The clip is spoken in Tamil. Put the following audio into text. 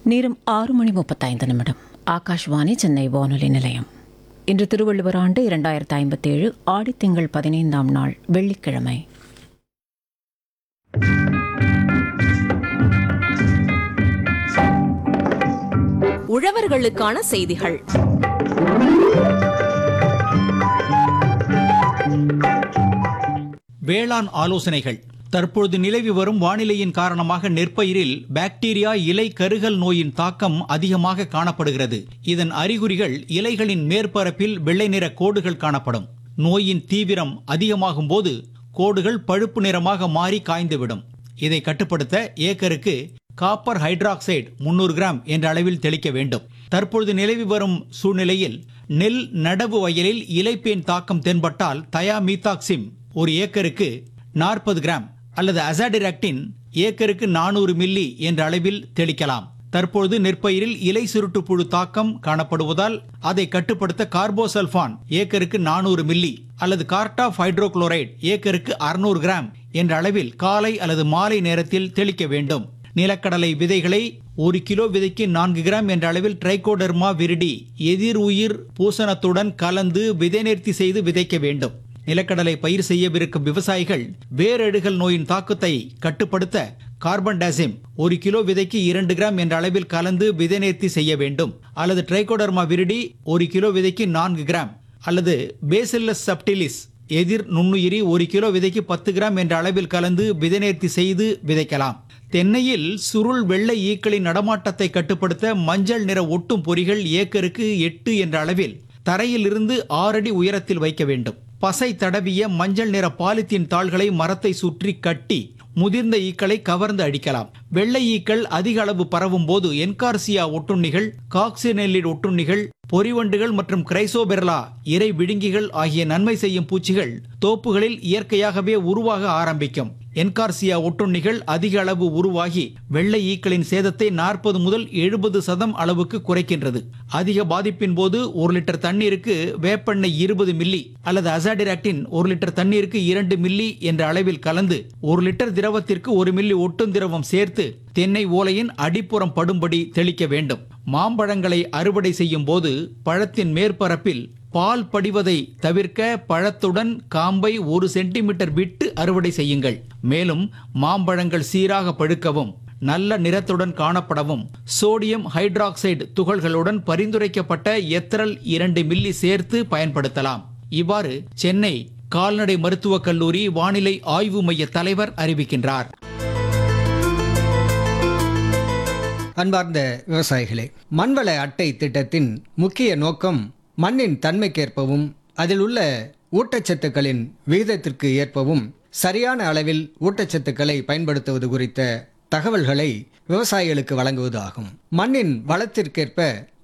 நேரம் ஆறு மணி முப்பத்தைந்து நிமிடம் ஆகாஷ்வாணி சென்னை வானொலி நிலையம் இன்று திருவள்ளுவர் ஆண்டு இரண்டாயிரத்து ஐம்பத்தேழு ஆடித்திங்கள் பதினைந்தாம் நாள் வெள்ளிக்கிழமை உழவர்களுக்கான செய்திகள் வேளாண் ஆலோசனைகள் தற்பொழுது நிலவி வரும் வானிலையின் காரணமாக நெற்பயிரில் பாக்டீரியா இலை கருகல் நோயின் தாக்கம் அதிகமாக காணப்படுகிறது இதன் அறிகுறிகள் இலைகளின் மேற்பரப்பில் வெள்ளை நிற கோடுகள் காணப்படும் நோயின் தீவிரம் அதிகமாகும் போது கோடுகள் பழுப்பு நிறமாக மாறி காய்ந்துவிடும் இதை கட்டுப்படுத்த ஏக்கருக்கு காப்பர் ஹைட்ராக்சைடு முன்னூறு கிராம் என்ற அளவில் தெளிக்க வேண்டும் தற்பொழுது நிலவி வரும் சூழ்நிலையில் நெல் நடவு வயலில் இலைப்பேன் தாக்கம் தென்பட்டால் தயாமீத்தாக்சிம் ஒரு ஏக்கருக்கு நாற்பது கிராம் அல்லது அசாடிராக்டின் ஏக்கருக்கு நானூறு மில்லி என்ற அளவில் தெளிக்கலாம் தற்பொழுது நெற்பயிரில் இலை சுருட்டு புழு தாக்கம் காணப்படுவதால் அதை கட்டுப்படுத்த கார்போசல்பான் ஏக்கருக்கு நானூறு மில்லி அல்லது கார்டாஃப் ஹைட்ரோகுளோரைடு ஏக்கருக்கு அறுநூறு கிராம் என்ற அளவில் காலை அல்லது மாலை நேரத்தில் தெளிக்க வேண்டும் நிலக்கடலை விதைகளை ஒரு கிலோ விதைக்கு நான்கு கிராம் என்ற அளவில் ட்ரைகோடர்மா விரிடி எதிர் உயிர் பூசணத்துடன் கலந்து விதை நேர்த்தி செய்து விதைக்க வேண்டும் நிலக்கடலை பயிர் செய்யவிருக்கும் விவசாயிகள் வேரடுகள் நோயின் தாக்கத்தை கட்டுப்படுத்த கார்பன் டாசிம் ஒரு கிலோ விதைக்கு இரண்டு கிராம் என்ற அளவில் கலந்து விதை நேர்த்தி செய்ய வேண்டும் அல்லது ட்ரைகோடர்மா விரிடி ஒரு கிலோ விதைக்கு நான்கு கிராம் அல்லது பேசில்லஸ் சப்டிலிஸ் எதிர் நுண்ணுயிரி ஒரு கிலோ விதைக்கு பத்து கிராம் என்ற அளவில் கலந்து விதை நேர்த்தி செய்து விதைக்கலாம் தென்னையில் சுருள் வெள்ளை ஈக்களின் நடமாட்டத்தை கட்டுப்படுத்த மஞ்சள் நிற ஒட்டும் பொறிகள் ஏக்கருக்கு எட்டு என்ற அளவில் தரையில் இருந்து ஆறடி உயரத்தில் வைக்க வேண்டும் பசை தடவிய மஞ்சள் நிற பாலித்தீன் தாள்களை மரத்தை சுற்றி கட்டி முதிர்ந்த ஈக்களை கவர்ந்து அடிக்கலாம் வெள்ளை ஈக்கள் அதிக அளவு பரவும் போது என்கார்சியா ஒட்டுண்ணிகள் காக்சினெல்லிட் ஒட்டுண்ணிகள் பொறிவண்டுகள் மற்றும் கிரைசோபெர்லா இறை விழுங்கிகள் ஆகிய நன்மை செய்யும் பூச்சிகள் தோப்புகளில் இயற்கையாகவே உருவாக ஆரம்பிக்கும் என்கார்சியா ஒட்டுண்ணிகள் அதிக அளவு உருவாகி வெள்ளை ஈக்களின் சேதத்தை நாற்பது முதல் எழுபது சதம் அளவுக்கு குறைக்கின்றது அதிக பாதிப்பின் போது ஒரு லிட்டர் தண்ணீருக்கு வேப்பெண்ணெய் இருபது மில்லி அல்லது அசாடிராக்டின் ஒரு லிட்டர் தண்ணீருக்கு இரண்டு மில்லி என்ற அளவில் கலந்து ஒரு லிட்டர் திரவத்திற்கு ஒரு மில்லி ஒட்டும் திரவம் சேர்த்து தென்னை ஓலையின் அடிப்புறம் படும்படி தெளிக்க வேண்டும் மாம்பழங்களை அறுவடை செய்யும் போது பழத்தின் மேற்பரப்பில் பால் படிவதை தவிர்க்க பழத்துடன் காம்பை ஒரு சென்டிமீட்டர் விட்டு அறுவடை செய்யுங்கள் மேலும் மாம்பழங்கள் சீராக பழுக்கவும் நல்ல நிறத்துடன் காணப்படவும் சோடியம் ஹைட்ராக்சைடு துகள்களுடன் பரிந்துரைக்கப்பட்ட எத்திரல் இரண்டு மில்லி சேர்த்து பயன்படுத்தலாம் இவ்வாறு சென்னை கால்நடை மருத்துவக் கல்லூரி வானிலை ஆய்வு மைய தலைவர் அறிவிக்கின்றார் அன்பார்ந்த விவசாயிகளே மண்வள அட்டை திட்டத்தின் முக்கிய நோக்கம் மண்ணின் தன்மைக்கேற்பவும் அதில் உள்ள ஊட்டச்சத்துக்களின் விகிதத்திற்கு ஏற்பவும் சரியான அளவில் ஊட்டச்சத்துக்களை பயன்படுத்துவது குறித்த தகவல்களை விவசாயிகளுக்கு வழங்குவது ஆகும் மண்ணின் வளத்திற்கேற்ப